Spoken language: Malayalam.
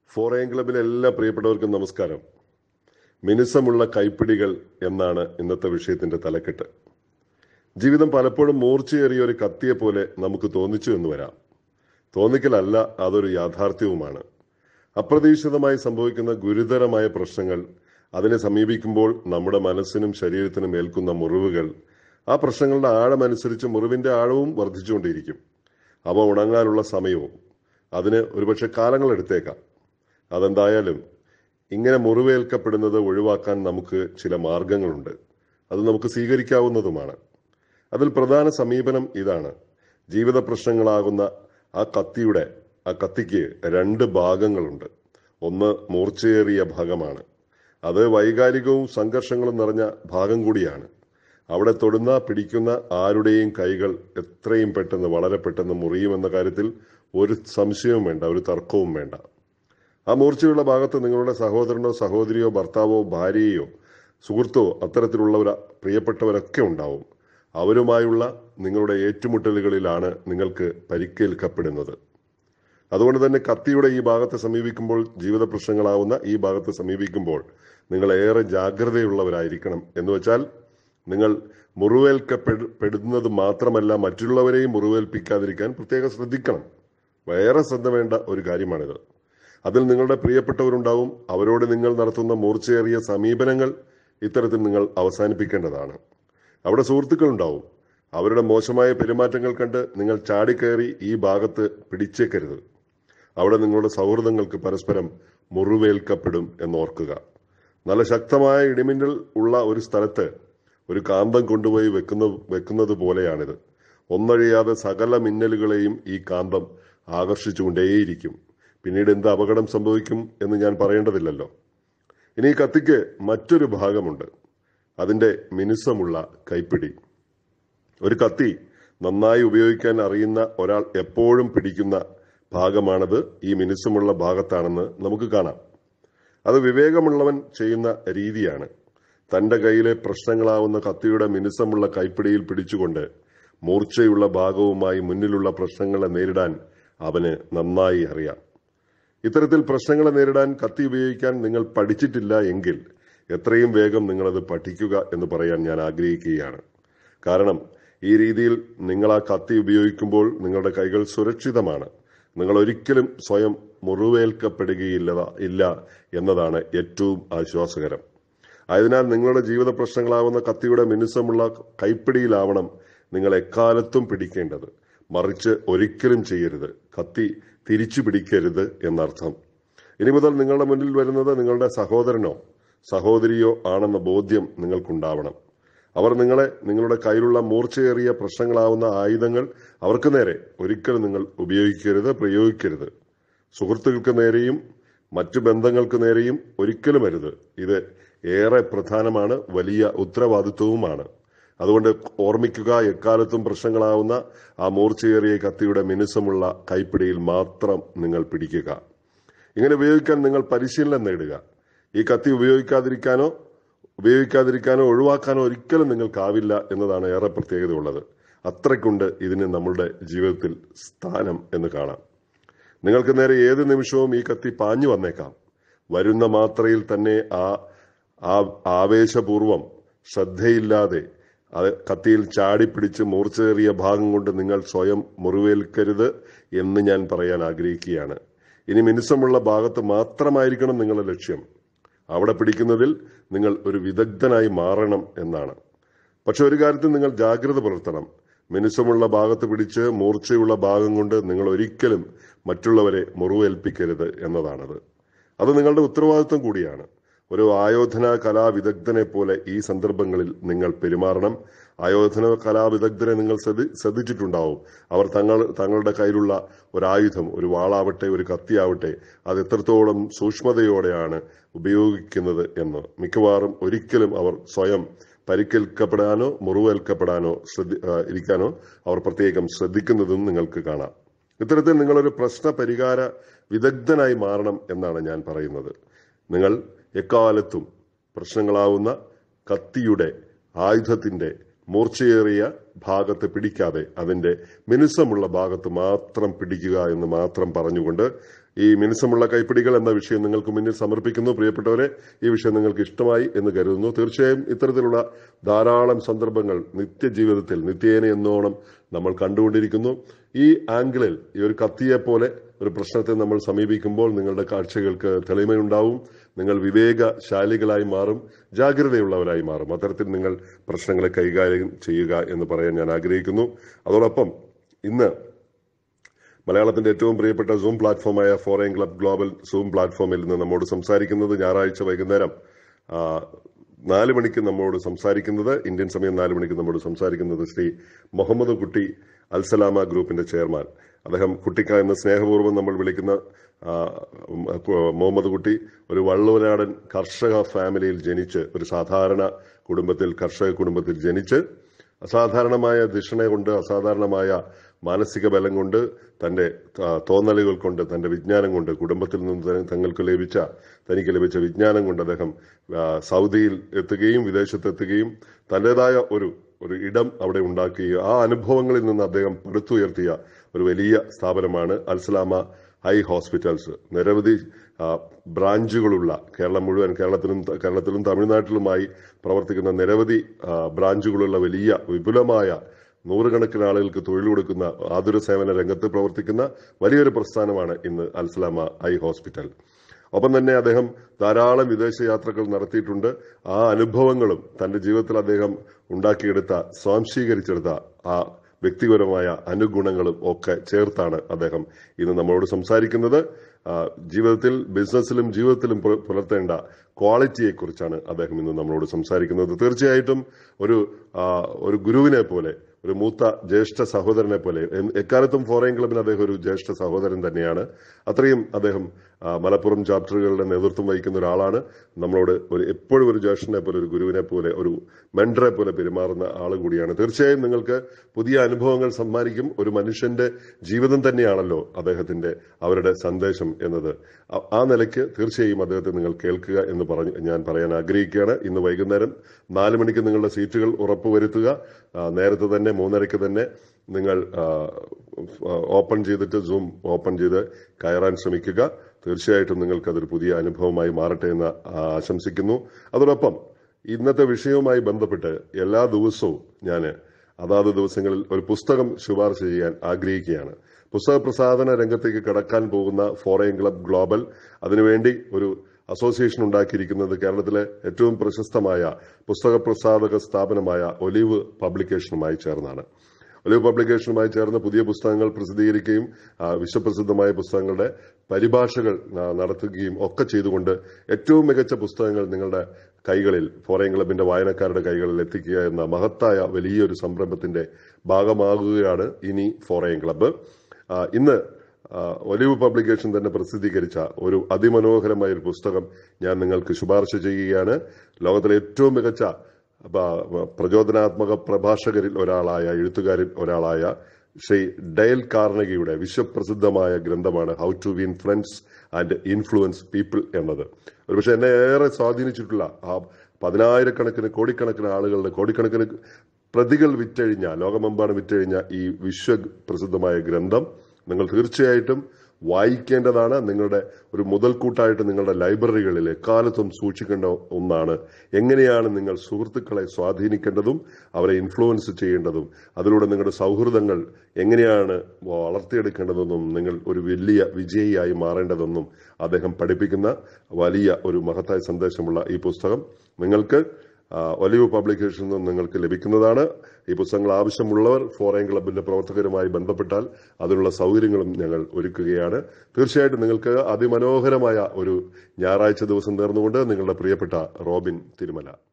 ഫോറേൻ ക്ലബിലെ എല്ലാ പ്രിയപ്പെട്ടവർക്കും നമസ്കാരം മിനുസമുള്ള കൈപ്പിടികൾ എന്നാണ് ഇന്നത്തെ വിഷയത്തിന്റെ തലക്കെട്ട് ജീവിതം പലപ്പോഴും മൂർച്ചയേറിയ ഒരു കത്തിയെ പോലെ നമുക്ക് തോന്നിച്ചു എന്ന് വരാം തോന്നിക്കലല്ല അതൊരു യാഥാർത്ഥ്യവുമാണ് അപ്രതീക്ഷിതമായി സംഭവിക്കുന്ന ഗുരുതരമായ പ്രശ്നങ്ങൾ അതിനെ സമീപിക്കുമ്പോൾ നമ്മുടെ മനസ്സിനും ശരീരത്തിനും ഏൽക്കുന്ന മുറിവുകൾ ആ പ്രശ്നങ്ങളുടെ ആഴമനുസരിച്ച് മുറിവിന്റെ ആഴവും വർദ്ധിച്ചുകൊണ്ടിരിക്കും അവ ഉണങ്ങാനുള്ള സമയവും അതിന് ഒരുപക്ഷെ കാലങ്ങൾ എടുത്തേക്കാം അതെന്തായാലും ഇങ്ങനെ മുറിവേൽക്കപ്പെടുന്നത് ഒഴിവാക്കാൻ നമുക്ക് ചില മാർഗങ്ങളുണ്ട് അത് നമുക്ക് സ്വീകരിക്കാവുന്നതുമാണ് അതിൽ പ്രധാന സമീപനം ഇതാണ് ജീവിത പ്രശ്നങ്ങളാകുന്ന ആ കത്തിയുടെ ആ കത്തിക്ക് രണ്ട് ഭാഗങ്ങളുണ്ട് ഒന്ന് മൂർച്ചയേറിയ ഭാഗമാണ് അത് വൈകാരികവും സംഘർഷങ്ങളും നിറഞ്ഞ ഭാഗം കൂടിയാണ് അവിടെ തൊടുന്ന പിടിക്കുന്ന ആരുടെയും കൈകൾ എത്രയും പെട്ടെന്ന് വളരെ പെട്ടെന്ന് മുറിയുമെന്ന കാര്യത്തിൽ ഒരു സംശയവും വേണ്ട ഒരു തർക്കവും വേണ്ട ആ മൂർച്ചയുള്ള ഭാഗത്ത് നിങ്ങളുടെ സഹോദരനോ സഹോദരിയോ ഭർത്താവോ ഭാര്യയോ സുഹൃത്തോ അത്തരത്തിലുള്ളവർ പ്രിയപ്പെട്ടവരൊക്കെ ഉണ്ടാവും അവരുമായുള്ള നിങ്ങളുടെ ഏറ്റുമുട്ടലുകളിലാണ് നിങ്ങൾക്ക് പരിക്കേൽക്കപ്പെടുന്നത് അതുകൊണ്ട് തന്നെ കത്തിയുടെ ഈ ഭാഗത്തെ സമീപിക്കുമ്പോൾ ജീവിത പ്രശ്നങ്ങളാവുന്ന ഈ ഭാഗത്തെ സമീപിക്കുമ്പോൾ നിങ്ങൾ ഏറെ ജാഗ്രതയുള്ളവരായിരിക്കണം എന്ന് വെച്ചാൽ നിങ്ങൾ മുറിവേൽക്കപ്പെടുന്നത് മാത്രമല്ല മറ്റുള്ളവരെയും മുറിവേൽപ്പിക്കാതിരിക്കാൻ പ്രത്യേകം ശ്രദ്ധിക്കണം വേറെ ശ്രദ്ധ വേണ്ട ഒരു കാര്യമാണിത് അതിൽ നിങ്ങളുടെ പ്രിയപ്പെട്ടവരുണ്ടാവും അവരോട് നിങ്ങൾ നടത്തുന്ന മൂർച്ചയേറിയ സമീപനങ്ങൾ ഇത്തരത്തിൽ നിങ്ങൾ അവസാനിപ്പിക്കേണ്ടതാണ് അവിടെ സുഹൃത്തുക്കളുണ്ടാവും അവരുടെ മോശമായ പെരുമാറ്റങ്ങൾ കണ്ട് നിങ്ങൾ ചാടിക്കയറി ഈ ഭാഗത്ത് പിടിച്ചേക്കരുത് അവിടെ നിങ്ങളുടെ സൗഹൃദങ്ങൾക്ക് പരസ്പരം മുറിവേൽക്കപ്പെടും എന്നോർക്കുക നല്ല ശക്തമായ ഇടിമിന്നൽ ഉള്ള ഒരു സ്ഥലത്ത് ഒരു കാന്തം കൊണ്ടുപോയി വെക്കുന്ന വെക്കുന്നത് പോലെയാണിത് ഒന്നഴിയാതെ സകല മിന്നലുകളെയും ഈ കാന്തം ആകർഷിച്ചുകൊണ്ടേയിരിക്കും പിന്നീട് എന്ത് അപകടം സംഭവിക്കും എന്ന് ഞാൻ പറയേണ്ടതില്ലല്ലോ ഇനി ഈ കത്തിക്ക് മറ്റൊരു ഭാഗമുണ്ട് അതിന്റെ മിനുസമുള്ള കൈപ്പിടി ഒരു കത്തി നന്നായി ഉപയോഗിക്കാൻ അറിയുന്ന ഒരാൾ എപ്പോഴും പിടിക്കുന്ന ഭാഗമാണത് ഈ മിനുസമുള്ള ഭാഗത്താണെന്ന് നമുക്ക് കാണാം അത് വിവേകമുള്ളവൻ ചെയ്യുന്ന രീതിയാണ് തന്റെ കയ്യിലെ പ്രശ്നങ്ങളാവുന്ന കത്തിയുടെ മിനുസമുള്ള കൈപ്പിടിയിൽ പിടിച്ചുകൊണ്ട് മൂർച്ചയുള്ള ഭാഗവുമായി മുന്നിലുള്ള പ്രശ്നങ്ങളെ നേരിടാൻ അവന് നന്നായി അറിയാം ഇത്തരത്തിൽ പ്രശ്നങ്ങളെ നേരിടാൻ കത്തി ഉപയോഗിക്കാൻ നിങ്ങൾ പഠിച്ചിട്ടില്ല എങ്കിൽ എത്രയും വേഗം നിങ്ങളത് പഠിക്കുക എന്ന് പറയാൻ ഞാൻ ആഗ്രഹിക്കുകയാണ് കാരണം ഈ രീതിയിൽ നിങ്ങൾ ആ കത്തി ഉപയോഗിക്കുമ്പോൾ നിങ്ങളുടെ കൈകൾ സുരക്ഷിതമാണ് നിങ്ങൾ ഒരിക്കലും സ്വയം മുറിവേൽക്കപ്പെടുകയില്ല ഇല്ല എന്നതാണ് ഏറ്റവും ആശ്വാസകരം ആയതിനാൽ നിങ്ങളുടെ ജീവിത പ്രശ്നങ്ങളാവുന്ന കത്തിയുടെ മിനുസമുള്ള കൈപ്പിടിയിലാവണം നിങ്ങൾ എക്കാലത്തും പിടിക്കേണ്ടത് മറിച്ച് ഒരിക്കലും ചെയ്യരുത് കത്തി തിരിച്ചു പിടിക്കരുത് എന്നർത്ഥം ഇനി മുതൽ നിങ്ങളുടെ മുന്നിൽ വരുന്നത് നിങ്ങളുടെ സഹോദരനോ സഹോദരിയോ ആണെന്ന ബോധ്യം നിങ്ങൾക്കുണ്ടാവണം അവർ നിങ്ങളെ നിങ്ങളുടെ കയ്യിലുള്ള മൂർച്ചയേറിയ പ്രശ്നങ്ങളാവുന്ന ആയുധങ്ങൾ അവർക്ക് നേരെ ഒരിക്കലും നിങ്ങൾ ഉപയോഗിക്കരുത് പ്രയോഗിക്കരുത് സുഹൃത്തുക്കൾക്ക് നേരെയും മറ്റു ബന്ധങ്ങൾക്ക് നേരെയും ഒരിക്കലും അരുത് ഇത് ഏറെ പ്രധാനമാണ് വലിയ ഉത്തരവാദിത്വവുമാണ് അതുകൊണ്ട് ഓർമ്മിക്കുക എക്കാലത്തും പ്രശ്നങ്ങളാവുന്ന ആ മൂർച്ചയേറിയ കത്തിയുടെ മിനുസമുള്ള കൈപ്പിടിയിൽ മാത്രം നിങ്ങൾ പിടിക്കുക ഇങ്ങനെ ഉപയോഗിക്കാൻ നിങ്ങൾ പരിശീലനം നേടുക ഈ കത്തി ഉപയോഗിക്കാതിരിക്കാനോ ഉപയോഗിക്കാതിരിക്കാനോ ഒഴിവാക്കാനോ ഒരിക്കലും നിങ്ങൾക്കാവില്ല എന്നതാണ് ഏറെ പ്രത്യേകതയുള്ളത് അത്രയ്ക്കുണ്ട് ഇതിന് നമ്മളുടെ ജീവിതത്തിൽ സ്ഥാനം എന്ന് കാണാം നിങ്ങൾക്ക് നേരെ ഏത് നിമിഷവും ഈ കത്തി പാഞ്ഞു വന്നേക്കാം വരുന്ന മാത്രയിൽ തന്നെ ആ ആ ആവേശപൂർവം ശ്രദ്ധയില്ലാതെ അത് കത്തിയിൽ ചാടിപ്പിടിച്ച് മൂർച്ചേറിയ ഭാഗം കൊണ്ട് നിങ്ങൾ സ്വയം മുറിവേൽക്കരുത് എന്ന് ഞാൻ പറയാൻ ആഗ്രഹിക്കുകയാണ് ഇനി മിനുസമുള്ള ഭാഗത്ത് മാത്രമായിരിക്കണം നിങ്ങളുടെ ലക്ഷ്യം അവിടെ പിടിക്കുന്നതിൽ നിങ്ങൾ ഒരു വിദഗ്ധനായി മാറണം എന്നാണ് പക്ഷെ ഒരു കാര്യത്തിൽ നിങ്ങൾ ജാഗ്രത പുലർത്തണം മിനുസമുള്ള ഭാഗത്ത് പിടിച്ച് മൂർച്ചയുള്ള ഭാഗം കൊണ്ട് നിങ്ങൾ ഒരിക്കലും മറ്റുള്ളവരെ മുറിവേൽപ്പിക്കരുത് എന്നതാണത് അത് നിങ്ങളുടെ ഉത്തരവാദിത്വം കൂടിയാണ് ഒരു ആയോധന കലാവിദഗ്ധനെ പോലെ ഈ സന്ദർഭങ്ങളിൽ നിങ്ങൾ പെരുമാറണം ആയോധന കലാവിദഗ്ധരെ നിങ്ങൾ ശ്രദ്ധി ശ്രദ്ധിച്ചിട്ടുണ്ടാവും അവർ തങ്ങൾ തങ്ങളുടെ കയ്യിലുള്ള ഒരു ആയുധം ഒരു വാളാവട്ടെ ഒരു കത്തിയാവട്ടെ അത് എത്രത്തോളം സൂക്ഷ്മതയോടെയാണ് ഉപയോഗിക്കുന്നത് എന്ന് മിക്കവാറും ഒരിക്കലും അവർ സ്വയം പരിക്കേൽക്കപ്പെടാനോ മുറിവേൽക്കപ്പെടാനോ ശ്രദ്ധി ഇരിക്കാനോ അവർ പ്രത്യേകം ശ്രദ്ധിക്കുന്നതും നിങ്ങൾക്ക് കാണാം ഇത്തരത്തിൽ നിങ്ങളൊരു പ്രശ്ന പരിഹാര വിദഗ്ധനായി മാറണം എന്നാണ് ഞാൻ പറയുന്നത് നിങ്ങൾ എക്കാലത്തും പ്രശ്നങ്ങളാവുന്ന കത്തിയുടെ ആയുധത്തിന്റെ മൂർച്ചയേറിയ ഭാഗത്ത് പിടിക്കാതെ അതിന്റെ മിനുസമുള്ള ഭാഗത്ത് മാത്രം പിടിക്കുക എന്ന് മാത്രം പറഞ്ഞുകൊണ്ട് ഈ മിനുസമുള്ള കൈപ്പിടികൾ എന്ന വിഷയം നിങ്ങൾക്ക് മുന്നിൽ സമർപ്പിക്കുന്നു പ്രിയപ്പെട്ടവരെ ഈ വിഷയം നിങ്ങൾക്ക് ഇഷ്ടമായി എന്ന് കരുതുന്നു തീർച്ചയായും ഇത്തരത്തിലുള്ള ധാരാളം സന്ദർഭങ്ങൾ നിത്യജീവിതത്തിൽ നിത്യേന എന്നോണം നമ്മൾ കണ്ടുകൊണ്ടിരിക്കുന്നു ഈ ആംഗിളിൽ ഈ ഒരു കത്തിയെ പോലെ ഒരു പ്രശ്നത്തെ നമ്മൾ സമീപിക്കുമ്പോൾ നിങ്ങളുടെ കാഴ്ചകൾക്ക് തെളിമയുണ്ടാവും നിങ്ങൾ വിവേകശാലികളായി മാറും ജാഗ്രതയുള്ളവരായി മാറും അത്തരത്തിൽ നിങ്ങൾ പ്രശ്നങ്ങളെ കൈകാര്യം ചെയ്യുക എന്ന് പറയാൻ ഞാൻ ആഗ്രഹിക്കുന്നു അതോടൊപ്പം ഇന്ന് മലയാളത്തിന്റെ ഏറ്റവും പ്രിയപ്പെട്ട സൂം പ്ലാറ്റ്ഫോമായ ഫോറൻ ക്ലബ് ഗ്ലോബൽ സൂം പ്ലാറ്റ്ഫോമിൽ നിന്ന് നമ്മോട് സംസാരിക്കുന്നത് ഞായറാഴ്ച വൈകുന്നേരം ആ, നാല് മണിക്ക് നമ്മോട് സംസാരിക്കുന്നത് ഇന്ത്യൻ സമയം നാല് മണിക്ക് നമ്മോട് സംസാരിക്കുന്നത് ശ്രീ മുഹമ്മദ് കുട്ടി അൽസലാമ ഗ്രൂപ്പിന്റെ ചെയർമാൻ അദ്ദേഹം കുട്ടിക്ക എന്ന സ്നേഹപൂർവ്വം നമ്മൾ വിളിക്കുന്ന ആ, ഉം, കു- മുഹമ്മദ് കുട്ടി ഒരു വള്ളുവനാടൻ കർഷക ഫാമിലിയിൽ ജനിച്ച് ഒരു സാധാരണ കുടുംബത്തിൽ കർഷക കുടുംബത്തിൽ ജനിച്ച് അസാധാരണമായ ധിഷണ കൊണ്ട് അസാധാരണമായ മാനസിക ബലം കൊണ്ട് തന്റെ ആ, തോന്നലുകൾ കൊണ്ട് തന്റെ വിജ്ഞാനം കൊണ്ട് കുടുംബത്തിൽ നിന്ന് ത- തങ്ങൾക്ക് ലഭിച്ച തനിക്ക് ലഭിച്ച വിജ്ഞാനം കൊണ്ട് അദ്ദേഹം ആ, സൗദിയിൽ എത്തുകയും വിദേശത്തെത്തുകയും തന്റേതായ ഒരു ഒരു ഇടം അവിടെ ഉണ്ടാക്കുകയും ആ അനുഭവങ്ങളിൽ നിന്ന് അദ്ദേഹം പടുത്തുയർത്തിയ ഒരു വലിയ സ്ഥാപനമാണ് അൽസലാമ ഹൈ ഹോസ്പിറ്റൽസ് നിരവധി ആ, ബ്രാഞ്ചുകളുള്ള കേരളം മുഴുവൻ കേരളത്തിലും കേരളത്തിലും തമിഴ്നാട്ടിലുമായി പ്രവർത്തിക്കുന്ന നിരവധി ആ, ബ്രാഞ്ചുകളുള്ള വലിയ വിപുലമായ നൂറുകണക്കിന് ആളുകൾക്ക് തൊഴിൽ കൊടുക്കുന്ന ആതുര സേവന രംഗത്ത് പ്രവർത്തിക്കുന്ന വലിയൊരു പ്രസ്ഥാനമാണ് ഇന്ന് അൽസലാമ ഐ ഹോസ്പിറ്റൽ ഒപ്പം തന്നെ അദ്ദേഹം ധാരാളം വിദേശ യാത്രകൾ നടത്തിയിട്ടുണ്ട് ആ അനുഭവങ്ങളും തന്റെ ജീവിതത്തിൽ അദ്ദേഹം ഉണ്ടാക്കിയെടുത്ത സ്വാംശീകരിച്ചെടുത്ത ആ വ്യക്തിപരമായ അനുഗുണങ്ങളും ഒക്കെ ചേർത്താണ് അദ്ദേഹം ഇന്ന് നമ്മളോട് സംസാരിക്കുന്നത് ആ, ജീവിതത്തിൽ ബിസിനസ്സിലും ജീവിതത്തിലും പുല- പുലർത്തേണ്ട ക്വാളിറ്റിയെ കുറിച്ചാണ് അദ്ദേഹം ഇന്ന് നമ്മളോട് സംസാരിക്കുന്നത് തീർച്ചയായിട്ടും ഒരു ആ, ഒരു ഗുരുവിനെ പോലെ ഒരു മൂത്ത ജ്യേഷ്ഠ സഹോദരനെ പോലെ എ- എക്കാലത്തും ഫോറൻ ക്ലബിന് അദ്ദേഹം ഒരു ജ്യേഷ്ഠ സഹോദരൻ തന്നെയാണ് അത്രയും അദ്ദേഹം ആ, മലപ്പുറം ചാപ്റ്ററുകളുടെ നേതൃത്വം വഹിക്കുന്ന ഒരാളാണ് നമ്മളോട് ഒരു എപ്പോഴും ഒരു ജ്യേഷ്ഠനെ പോലെ ഒരു ഗുരുവിനെ പോലെ ഒരു മെൻഡറെ പോലെ പെരുമാറുന്ന ആൾ കൂടിയാണ് തീർച്ചയായും നിങ്ങൾക്ക് പുതിയ അനുഭവങ്ങൾ സമ്മാനിക്കും ഒരു മനുഷ്യന്റെ ജീവിതം തന്നെയാണല്ലോ അദ്ദേഹത്തിന്റെ അവരുടെ സന്ദേശം എന്നത് ആ- ആ നിലയ്ക്ക് തീർച്ചയായും അദ്ദേഹത്തെ നിങ്ങൾ കേൾക്കുക എന്ന് പറഞ്ഞു ഞാൻ പറയാൻ ആഗ്രഹിക്കുകയാണ് ഇന്ന് വൈകുന്നേരം നാല് മണിക്ക് നിങ്ങളുടെ സീറ്റുകൾ ഉറപ്പുവരുത്തുക ആ, നേരത്തെ തന്നെ മൂന്നരയ്ക്ക് തന്നെ നിങ്ങൾ ആ, ഓപ്പൺ ചെയ്തിട്ട് സൂം ഓപ്പൺ ചെയ്ത് കയറാൻ ശ്രമിക്കുക തീർച്ചയായിട്ടും നിങ്ങൾക്ക് അതൊരു പുതിയ അനുഭവമായി മാറട്ടെ എന്ന് ആ, ആശംസിക്കുന്നു അതോടൊപ്പം ഇന്നത്തെ വിഷയവുമായി ബന്ധപ്പെട്ട് എല്ലാ ദിവസവും ഞാൻ അതാത് ദിവസങ്ങളിൽ ഒരു പുസ്തകം ശുപാർശ ചെയ്യാൻ ആഗ്രഹിക്കുകയാണ് പുസ്തക പ്രസാധന രംഗത്തേക്ക് കടക്കാൻ പോകുന്ന ഫോറൻ ക്ലബ് ഗ്ലോബൽ അതിനുവേണ്ടി ഒരു അസോസിയേഷൻ ഉണ്ടാക്കിയിരിക്കുന്നത് കേരളത്തിലെ ഏറ്റവും പ്രശസ്തമായ പുസ്തക പ്രസാധക സ്ഥാപനമായ ഒലിവ് പബ്ലിക്കേഷനുമായി ചേർന്നാണ് ഒലിവ് പബ്ലിക്കേഷനുമായി ചേർന്ന് പുതിയ പുസ്തകങ്ങൾ പ്രസിദ്ധീകരിക്കുകയും ആ, വിശ്വപ്രസിദ്ധമായ പുസ്തകങ്ങളുടെ പരിഭാഷകൾ ആ, നടത്തുകയും ഒക്കെ ചെയ്തുകൊണ്ട് ഏറ്റവും മികച്ച പുസ്തകങ്ങൾ നിങ്ങളുടെ കൈകളിൽ ഫോറൻ ക്ലബിന്റെ വായനക്കാരുടെ കൈകളിൽ എത്തിക്കുക എന്ന മഹത്തായ വലിയൊരു സംരംഭത്തിന്റെ ഭാഗമാകുകയാണ് ഇനി ഫോറൻ ക്ലബ്ബ് ആ, ഇന്ന് ആ, ഒലിവ് പബ്ലിക്കേഷൻ തന്നെ പ്രസിദ്ധീകരിച്ച ഒരു അതിമനോഹരമായ ഒരു പുസ്തകം ഞാൻ നിങ്ങൾക്ക് ശുപാർശ ചെയ്യുകയാണ് ലോകത്തിലെ ഏറ്റവും മികച്ച പ- പ്രചോദനാത്മക പ്രഭാഷകരിൽ ഒരാളായ എഴുത്തുകാരിൽ ഒരാളായ ശ്രീ ഡയൽ കാർണഗിയുടെ വിശ്വപ്രസിദ്ധമായ ഗ്രന്ഥമാണ് how to win friends and influence people എന്നത് ഒരുപക്ഷെ എന്നെ ഏറെ സ്വാധീനിച്ചിട്ടുള്ള ആ പതിനായിരക്കണക്കിന് കോടിക്കണക്കിന് ആളുകളുടെ കോടിക്കണക്കിന് പ്രതികൾ വിറ്റഴിഞ്ഞ ലോകമെമ്പാടും വിറ്റഴിഞ്ഞ ഈ വിശ്വപ്രസിദ്ധമായ ഗ്രന്ഥം നിങ്ങൾ തീർച്ചയായിട്ടും വായിക്കേണ്ടതാണ് നിങ്ങളുടെ ഒരു മുതൽക്കൂട്ടായിട്ട് നിങ്ങളുടെ ലൈബ്രറികളിൽ എക്കാലത്തും സൂക്ഷിക്കേണ്ട ഒന്നാണ് എങ്ങനെയാണ് നിങ്ങൾ സുഹൃത്തുക്കളെ സ്വാധീനിക്കേണ്ടതും അവരെ ഇൻഫ്ലുവൻസ് ചെയ്യേണ്ടതും അതിലൂടെ നിങ്ങളുടെ സൗഹൃദങ്ങൾ എങ്ങനെയാണ് വളർത്തിയെടുക്കേണ്ടതെന്നും നിങ്ങൾ ഒരു വലിയ വിജയിയായി മാറേണ്ടതെന്നും അദ്ദേഹം പഠിപ്പിക്കുന്ന വലിയ ഒരു മഹത്തായ സന്ദേശമുള്ള ഈ പുസ്തകം നിങ്ങൾക്ക് ആ, ഒലിവ് പബ്ലിക്കേഷനിൽ നിന്ന് നിങ്ങൾക്ക് ലഭിക്കുന്നതാണ് ഈ പുസ്തകങ്ങൾ ആവശ്യമുള്ളവർ ഫോറൻ ക്ലബിന്റെ പ്രവർത്തകരുമായി ബന്ധപ്പെട്ടാൽ അതിനുള്ള സൗകര്യങ്ങളും ഞങ്ങൾ ഒരുക്കുകയാണ് തീർച്ചയായിട്ടും നിങ്ങൾക്ക് അതിമനോഹരമായ ഒരു ഞായറാഴ്ച ദിവസം നേർന്നുകൊണ്ട് നിങ്ങളുടെ പ്രിയപ്പെട്ട റോബിൻ തിരുമല